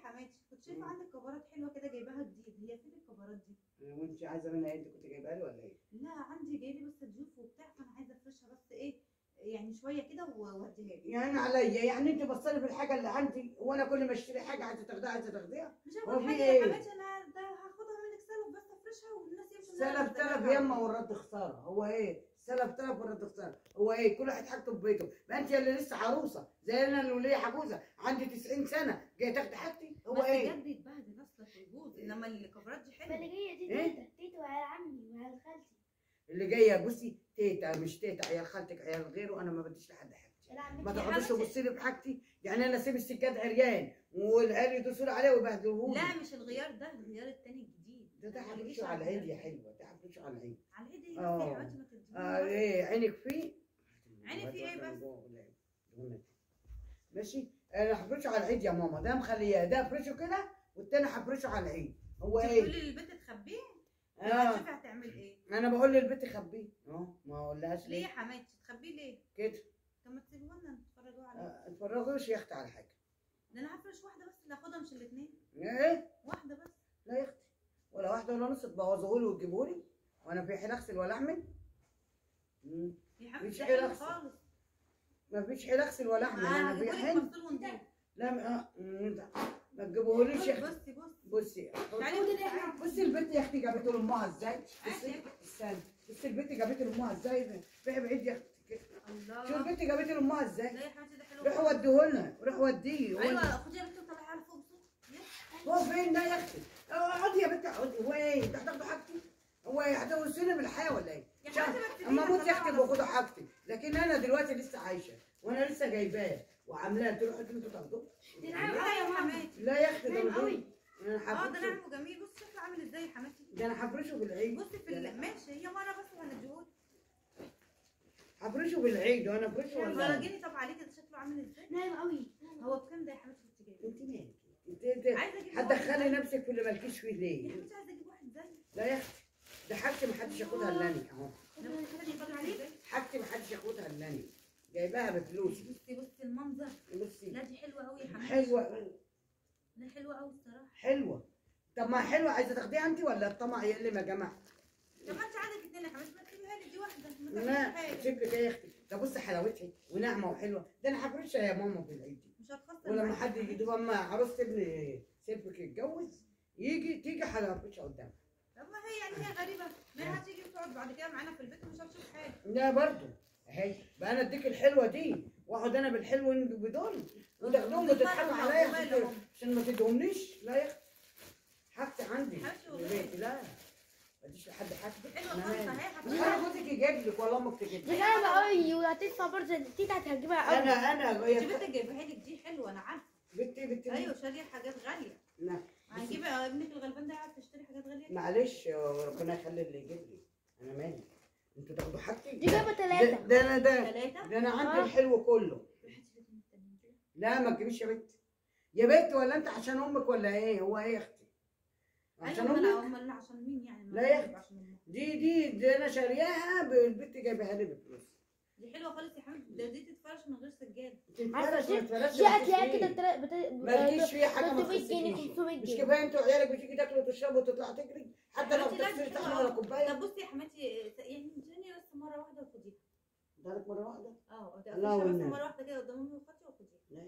حماتي كنت شايفه مم. عندك كفرات حلوه كده جايباها جديد هي فين الكفرات دي وانت عايزه منها ايه انت كنت جايبها لي ولا ايه؟ لا عندي جاي لي بس ضيوف وبتاع فانا عايزه افرشها بس ايه يعني شويه كده واديها لي يعني عليا يعني انت بصلي في الحاجه اللي عندي وانا كل ما اشتري حاجه عايزه تاخدها عايزه تاخديها مش هو هاخد في حاجه إيه؟ يا حماتي انا ده هاخدها منك سلف بس افرشها والناس يمشوا سلف تلف يما والرد خساره هو ايه؟ سلف تلف والرد خساره هو ايه؟ كل واحد حاجته في بيته ما انت اللي لسه عروسه زي انا اللي ليا عجوزه عندي 90 سنه جايه تاخدي حاجتي هو بس ايه؟ بجد يتبهدل اصلك ويبوظ انما الكفرات دي ما اللي حلوه جايه دي إيه؟ تيتا تيتا وعيال عمي وعيال خالتي اللي جايه بصي تيتا مش تيتا عيال خالتك عيال غيره انا ما بديش لحد حاجتي عيال عمتي ما يا تقعدوش حبيبتي. تبصي لي بحاجتي يعني انا اسيب السجاد عريان والعيال يدوسوا لي عليه ويبهدلوه لا مش الغيار ده الغيار التاني الجديد ده ده ما تقوليش حبيبتي على العيد يا الغيار. حلوه ده حبيبتي على العيد على العيد ايه بس آه. يا حبيبتي ما تديني آه ايه عينك فيه عيني فيه إيه بس؟ ماشي انا هفرشه على العيد يا ماما ده مخليه ده افرشه كده والتاني هفرشه على العيد هو تقولي ايه للبنت تخبيه اه اه شوفي هتعمل ايه انا بقول للبنت خبيه اه ما اقولهاش ليه يا ليه حماتي تخبيه ليه كده طب ما تسيبوه لنا نتفرجوا عليه آه، اتفرجوش يا اختي على حاجه ده انا هفرش واحده بس اللي هاخدها مش الاثنين ايه واحده بس لا يا اختي ولا واحده ولا نص تبوظوه لي وتجيبوا لي وانا في حين اغسل ولا اعمل مم. يا حبيبتي مش ده حلو حلو أحسن. خالص ما فيش حين اغسل ولا اعمل آه، انا في هجيبهولك حين مغسول ونضيف لا ما مم، ما تجيبوهوليش يا اختي بصي بصي بصي تعالي بصي تعالي. بصي البنت يا اختي جابته لامها ازاي بصي هاتي. استنى بصي البنت جابته لامها ازاي في بعيد يا اختي كده شوف الله البنت جابته لامها ازاي لا يا حبيبتي ده حلو روحوا خالص. وديهولنا روحوا وديه ايوه خدي يا بنتي وطلعيها على فوق بصي هو فين ده يا اختي اقعدي يا بنت اقعدي هو ايه انت هتاخدوا حاجتي هو ايه هتوصلني بالحياه ولا ايه يا شا- حبيبتي ما تسيبيها، اما اموت يا اختي طلعها. باخدوا حاجتي لكن انا دلوقتي لسه عايشه وانا لسه جايباه وعاملاه تروحوا انتوا تاخدوه دي نعم لا قوي يا يا ماما حماتي لا يا اختي ده نايم مهم. قوي. انا اه ده هفرشه نعم وجميل بصي شكله عامل ازاي يا حماتي ده انا هفرشه بالعيد بصي في ال- ماشي هي مره بس وهنديهولك هفرشه بالعيد وانا افرشه ولا فرجيني طب عليك ده شكله عامل ازاي نايم قوي هو بكام ده يا حماتي كنت جايبه انت مالك انت انت عايزه اجيب هتدخلي واحد نفسك في اللي مالكيش فيه زي- يا ليه حماتي عايزه اجيب واحد زي لا يا اختي ده حاجتي محدش ياخدها الا انا اهو ده بصي حاجة شكله عامل ازاي حاجتي محدش ياخدها الا انا جايباها بفلوسي بصي بصي المنظر بصي لا دي حلوه قوي يا حماتي حلوه لا حلوه قوي الصراحه حلوه طب ما حلوه عايزه تاخديها انت ولا الطمع يقل يا جماعه طب ما انت عندك اتنين يا حماتي ما تجيبيها لي دي واحده ما لا تعمليش حاجه سيب لك ايه يا اختي ده بص حلاوتها وناعمه وحلوه ده انا هفرشها يا ماما في العيد دي مش هتخسر ولما معاكي حد يا يجي حماتي. دوب اما عروسه ابن سيلفك يتجوز يجي تيجي هفرشها قدامها طب ما هي يعني هي غريبه ما هي هتيجي وتقعد بعد كده معانا في البيت ومش هتشوف حاجه لا برضه اهي بقى انا اديك الحلوه دي واقعد انا بالحلو انتوا بدول وتاخدوهم وتضحكوا عليا عشان- عشان ما تدهمنيش لا يا اختي حاجتي عندي حاجتي في والله. بيتي لا ما اديش لحد حاجتي حلوه أنا خالص مالي. اهي مش هتشوف انا جوزك يجيب لك ولا امك تجيب دي لك نايمة قوي وهتدفع برضه تيتا هتجيبها قوي انا انا انت هي بنتك جايبها لك دي حلوه انا عارفه بنتي بنتي ايوه شاريه حاجات غاليه لا هنجيب ابنك الغلبان ده قاعد تشتري حاجات غاليه معلش ربنا يخلي اللي يجيب لي انا مالي انتوا تاخدوا حاجتي دي جايبة ده, تلاتة ده انا ده ثلاثه ده انا عندي آه. الحلو كله لا ما تجيبيش يا بنت يا بنت ولا انت عشان امك ولا ايه هو ايه يا اختي عشان ايوه ما امك انا امال عشان مين يعني لا يا أختي عشان أمها. دي دي دي انا شارياها بالبنت جايبها لي بفلوس دي حلوه خالص يا حبيبي ده دي تتفرش من غير سجاد تتفرش ما تتفرش دي هتلاقيها كده تلا- بت- مالكيش فيها حاجه ما 300 جنيه تخصكيش 500 مش جنيه كفايه انتوا عيالك بتيجي تاكلوا وتشربوا وتطلع تجري حتى لو حماتي لا، دي بتغسلي حلوة صحن ولا أوي. كوبايه طب بصي يا حماتي يعني اديني بس مره واحده وخديها ادالك مره واحده اه ده الله بس والنبي. مره واحده كده قدام امي واخواتي وخديها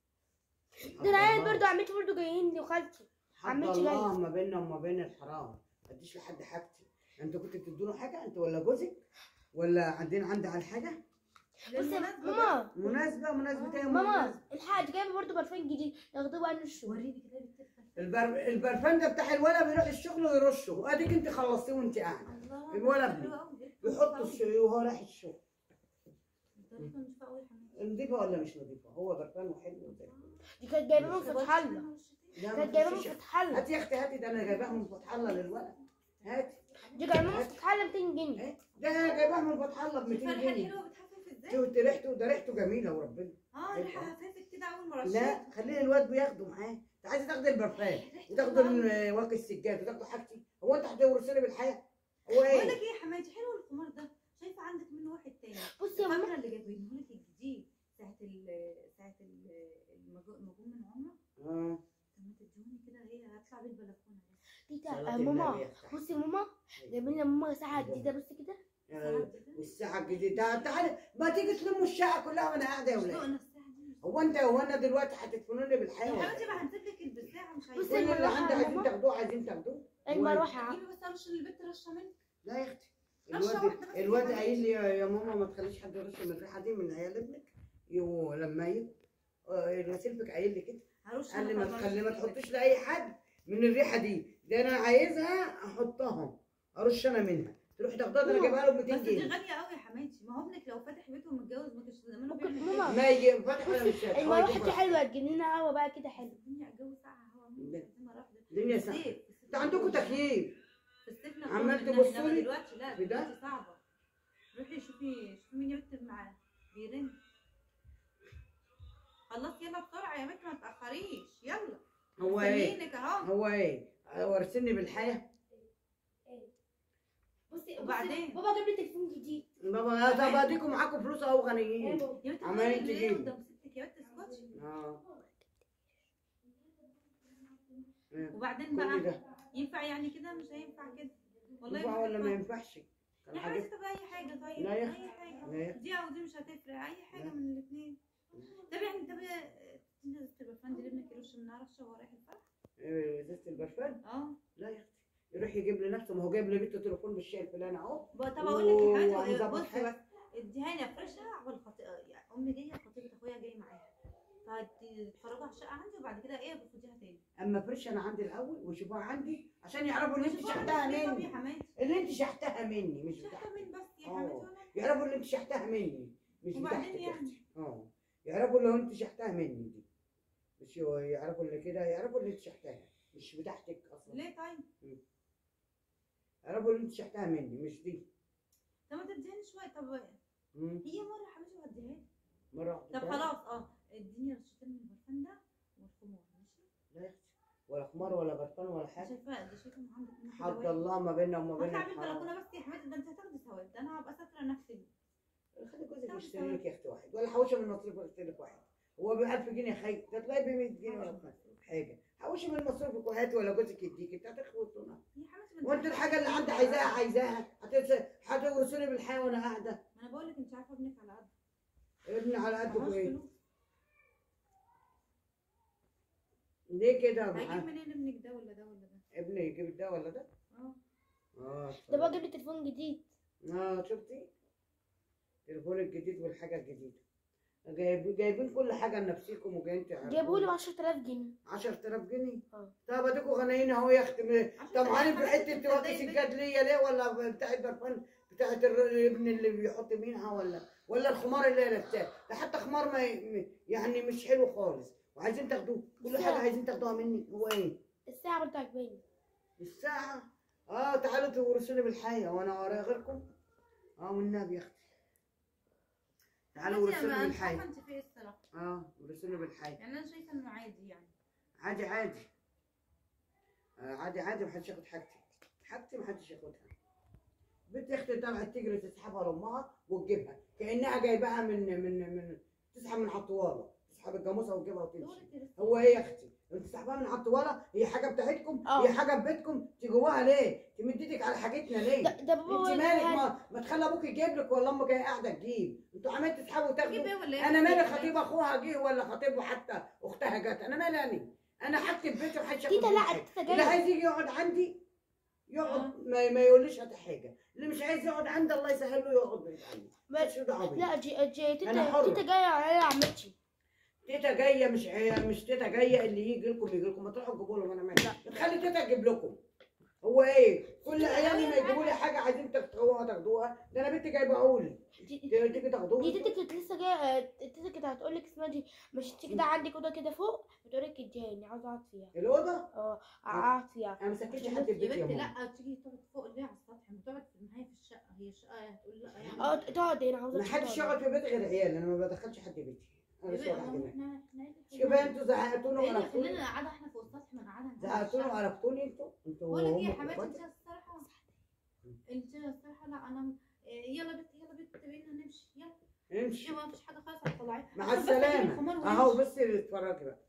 ده العيال برضه عمتي برضه جايين لي وخالتي حد عمتي الله جاية. ما بيننا وما بين الحرام ما اديش لحد حاجتي انتوا كنتوا بتدوا حاجه انت ولا جوزك ولا عندنا عندي على حاجه بصي للمناسبة ماما مناسبه مناسبه ايه ماما مناسبة؟ الحاج جايبه برضه برفان جديد ياخدوه بقى الشغل وريني كده بتدفع البر... البرفان ده بتاع الولد بيروح الشغل ويرشه واديك انت خلصتيه وانت قاعده الله الولد ده ابني. حلو أوي. يحط الشيء وهو رايح الشغل الطريقة مش فاقوة يا حماتي. نضيفه ولا مش نضيفه هو برفان وحلو زي الفل. دي كانت جايبه من فتح الله لا، ما كانت جايبه من تخشيش. فتح الله هاتي يا اختي هاتي ده انا جايباها من فتح الله للولد هاتي دي جايبه من فتح الله 200 جنيه هاتي. ده انا جايباها من فتح الله ب 200 الفرحة جنيه الحلوة بتحفز ازاي؟ شفت ريحته ده ريحته جميله وربنا اه ريحة خفيفة كده أول ما رشيت لا خليه الواد بياخده معاه انت عايزه تاخدي البرفان وتاخدي ال- واقي السجاد وتاخدي حاجتي هو انت هتورثني بالحياه هو بقول ايه لك ايه يا حماتي حلو الخمار ده شايفة عندك منه واحد تاني بصي يا ماما الكاميرا اللي جايبينه لك الجديد ساعة ال ساعة ال- المجو- المجوم من عمرة اه طب ما طالعه بالبلكونه تيتا صلاة آه، النبي ماما يا أختي. بصي ماما جايبين لنا ماما ساعة جديدة بس كده آه، والساعة الجديدة تعالى ما تيجي تلموا الشقة كلها وانا قاعدة يا ولاد ذوقنا الساعه دي هو انت هو انا دلوقتي هتدفنوني يا بالحياة ولا حبيبتي إيه؟ ما هنسيب لك البساعه مش بصي كل عايزين اللي المروحة عندي يا عايزين ماما. تاخدوه عايزين تاخدوه المروحة جيبي بس ارش البت رشه منك لا يا اختي رشة الواد واحدة بس الواد كده. قايل لي يا يا ماما ما تخليش حد يرش من الريحه دي من عيال ابنك يو لما يجوا آه، سيلفك قايل لي كده هرش قال لي أنا ما طبعاً تخلي ما رش تحطيش لاي حد من الريحه دي ده انا عايزها احطها ارش انا منها تروح تاخدها ده انا جايبها له ب 200 بس دي جنيه غاليه قوي يا حماتي ما هو ابنك لو فاتح بيته ومتجوز ما كانش زمانه ممكن بيعمل ماما. كده. ما يجي فتح ولا مش فاتح هو المروحة يجيب دي فرح. حلوة تجيب لنا قهوة بقى كده حلو الدنيا الجو ساقع هوا مش ده- عايزين مرة واحدة. الدنيا في ساقعة. الصيف- في الصيف انت عندكم نخرج. تكييف في الصيف عمال نخرج منها، تبصوا إنما لي دلوقتي لا في ده؟ دلوقتي صعبة روحي شوفي شوفي مين يكتب معاه بيرن خلاص يلا بسرعة يا بنت ما تأخريش يلا هو ايه مستنيينك اهو هو ايه ورثني بالحياه بصي وبعدين؟ بابا جاب لي تليفون جديد بابا طب اديكم معاكم فلوس اهو غنيين يا بنت عمالين بتقولي ليه تجيبوا. قدام ستك يا بنت اسكتي اه وبعدين كل بقى ده ينفع يعني كده مش هينفع كده والله ينفع ما ولا ما ينفع. ينفعش كان يا حاجة حبيبتي طب اي حاجة طيب لا يا اي حاجة لا يا دي او دي مش هتفرق اي حاجة لا. من الاثنين طب يعني طب تنزل البرفان دي لابنك يرش منها رشة وهو رايح الفرح إيه، ازازه البرفان اه لا يا اختي يروح يجيب لنفسه ما هو جايب لبنته تليفون بالشيء الفلاني اهو بقى طب اقول لك يا وهنظبط حبيبتي بصي حاجة. بس اديها لي افرشها عقبال خطيئة يعني امي جايه خطيبه اخويا جاي معاها فهتتفرجوا على الشقه عندي وبعد كده ايه بخديها تاني اما فرش انا عندي الاول وشوفوها عندي عشان يعرفوا ان انت شوفوا شحتها عندك إيه طب يا مني حماتي اللي انت شحتها مني مش شحتة بتاعتي مين بس يا آه. حماتي وانا يعرفوا ان انت شحتها مني مش وبعدين بتاعتك يا يعني؟ اختي اه يعرفوا لو انت شحتها مني دي مش هو يعرفوا ان كده يعرفوا ان انت شحتها مش بتاعتك اصلا ليه طيب يعرفوا ان انت شحتها مني مش دي طب ما تديني شويه طب مم. هي مره يا حبيبتي وهديها لي مره واحدة طب تاني. خلاص اه اديني رشتين من البرفان ده والخمار ماشي لا يا اختي ولا خمار ولا برفان ولا حاجه شايفه ده شايفه إن عندك منه كده حد واحد. الله ما بيننا وما بين هطلع من الحرام البلكونه بس يا حماتي ده انت هتاخدي ثواب ده انا هبقى ساتره نفسي خلي جوزك طب يشتري لك يا اختي واحد ولا حوشه من مصروف يشتري لك واحد هو ب 1000 جنيه خي تطلعي ب 100 جنيه ولا بخمسة. حاجه حوشي من مصروفك وهاتي ولا جوزك يديك انت هتخوصونا يا حماتي ما انت وانت عارفة الحاجه اللي ابنك عندي على عايزاها قد. عايزاها هتس- هتورثوني بالحياه وانا قاعده ما انا بقول لك انت عارفه ابنك على قد ابني على قده معهوش ايه فلوس ليه كده يا هيجيب معاه منين ابنك ده ولا ده ولا ده ابني يجيب ده ولا ده اه اه ده بابا جاب لي تليفون جديد اه شفتي تليفون الجديد والحاجه الجديده جايب جايبين كل حاجه لنفسكم وجايين جابوا لي ب 10000 جنيه 10000 جنيه اه. طب اديكوا غنيين اهو يا اختي طب عارف حماتي حته انت توقي ازاي سجاد ليا ليه ولا بتاعت برفان بتاعت الابن اللي بيحط منها ولا ولا الخمار اللي هي لابساه ده حتى خمار ما ي- يعني مش حلو خالص وعايزين تاخدوه كل حاجه عايزين تاخدوها مني هو ايه الساعة برضه عجباني الساعه اه تعالوا تورثوني بالحياه وانا ورايا غيركم اه والنبي يا اختي تعالوا حماتي ورثوني انا مش عارفه بالحياه انت في ايه الصراحه اه ورثوني بالحياه يعني انا شايفه انه عادي يعني عادي عادي آه عادي عادي محدش ياخد حاجتي حاجتي محدش ياخدها بنت اختي طلعت تجري تسحبها لامها وتجيبها كانها جايباها من من من تسحب من على الطواله تسحب الجاموسه وتجيبها وتمشي دورة الرسالة. هو ايه يا اختي انت سحبها من على الطواله هي حاجه بتاعتكم اه. هي حاجه في بيتكم تجوها ليه تمد ايدك على حاجتنا ليه ده ده بابا انت هو مالك اللي ما, ما تخلي ابوك يجيب لك ولا امك هي قاعده تجيب انتوا عمالين تسحبوا تجيب وتاخدوا ايه ولا ايه انا مالي يا خطيب اخوها جه ولا خطيبه حتى اختها جت انا مالي انا انا حاجتي في بيتي ومحدش ياخد تيتا مني لا حاجة. تيتا اللي جاية عايز يجي يقعد عندي آه. يقعد ما, ما يقوليش هات حاجه اللي مش عايز يقعد عندي الله يسهل له يقعد بعيد عني بس- ماليش دعوه بيه. لا جي جي أنا تيتا حرة. تيتا جاية على عمتي تيتا جايه مش عي- مش تيتا جايه اللي يجي لكم يجي لكم ما تروحوا تجيبوا لهم انا مالي تخلي تيتا تجيب لكم هو ايه كل عيالي ما يجيبوا لي حاجه عايزين تاخدوها تاخدوها ده انا بنتي جايبها لي دي تيجي تاخدوها دي تيتا كانت لسه جاية تيتا كانت هتقول لك اسمها دي مش انت كده عندك اوضه كده فوق بتقول لك اديهاني عاوزه اقعد فيها الاوضه اه اقعد فيها انا ما سكتش حد في يا بيتي يا بنتي ماما لا تيجي تقعد فوق ليه على السطح ما تقعد في النهايه في الشقه هي الشقه هتقول لا يعني اه تقعد هنا عاوزه ما حدش يقعد في بيتي غير عيال انا ما بدخلش حد بيتي انا مش واحد هناك احنا احنا شوف احنا انتوا زهقتونا ايه اللي وقرفتوني خلينا قاعده احنا فوق السطح ما قاعده زهقتوني وقرفتوني انتوا انتوا بقول لك ايه يا وأمك حماتي وإخواتك. انت الصراحه انت الصراحه لا انا إيه، يلا بنت يلا بنت بينا نمشي يلا امشي ما فيش حاجه خالص هتطلعيها مع عشان بس أجيب السلامه الخمار اهو وأمشي. بصي اتفرجي بقى